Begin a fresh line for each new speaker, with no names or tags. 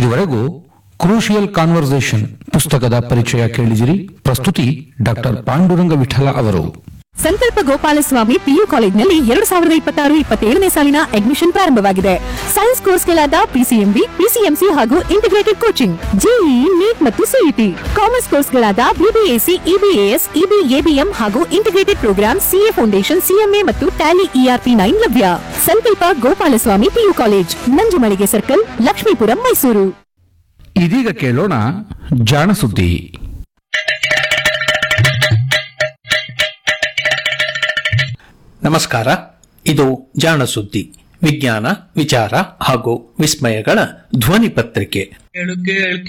ಇದುವರೆಗೂ crucial conversation ಪುಸ್ತಕದ ಪರಿಚಯ ಕೇಳಿದಿರಿ ಪ್ರಸ್ತುತಿ ಡಾಕ್ಟರ್ ಪಾಂಡುರಂಗ ವಿಠಲ ಅವರು
ಸಂಕಲ್ಪ ಗೋಪಾಲಸ್ವಾಮಿ ಪಿಯು ಕಾಲೇಜ್ನಲ್ಲಿ ಎರಡು ಸಾವಿರದ ಇಪ್ಪತ್ತಾರು ಇಪ್ಪತ್ತೇಳನೇ ಸಾಲಿನ ಅಡ್ಮಿಷನ್ ಪ್ರಾರಂಭವಾಗಿದೆ ಸೈನ್ಸ್ ಕೋರ್ಸ್ಗಳಾದ ಪಿಸಿಎಂಬಿ ಪಿಸಿಎಂಸಿ ಹಾಗೂ ಇಂಟಿಗ್ರೇಟೆಡ್ ಕೋಚಿಂಗ್ ಜೆಇಇ ನೀಟ್ ಮತ್ತು ಸಿಇಟಿ ಕಾಮರ್ಸ್ ಕೋರ್ಸ್ಗಳಾದ ಬಿಬಿಎಸಿ ಇಬಿಎಎಸ್ ಇಬಿಎಬಿಎಂ ಹಾಗೂ integrated program CA foundation CMA ಮತ್ತು ಟ್ಯಾಲಿ ಇಆರ್ಪಿ ನೈನ್ ಲಭ್ಯ Sankalpa Gopalaswamy PU college Nanjumalige circle Lakshmipuram Mysuru
ಇದೀಗ ಕೇಳೋಣ ಜಾಣ ಸುದ್ದಿ
ನಮಸ್ಕಾರ ಇದು ಜಾಣ ಸುದ್ದಿ ವಿಜ್ಞಾನ ವಿಚಾರ ಹಾಗೂ ವಿಸ್ಮಯಗಳ ಧ್ವನಿ ಪತ್ರಿಕೆ
ಕೇಳು ಕೇಳು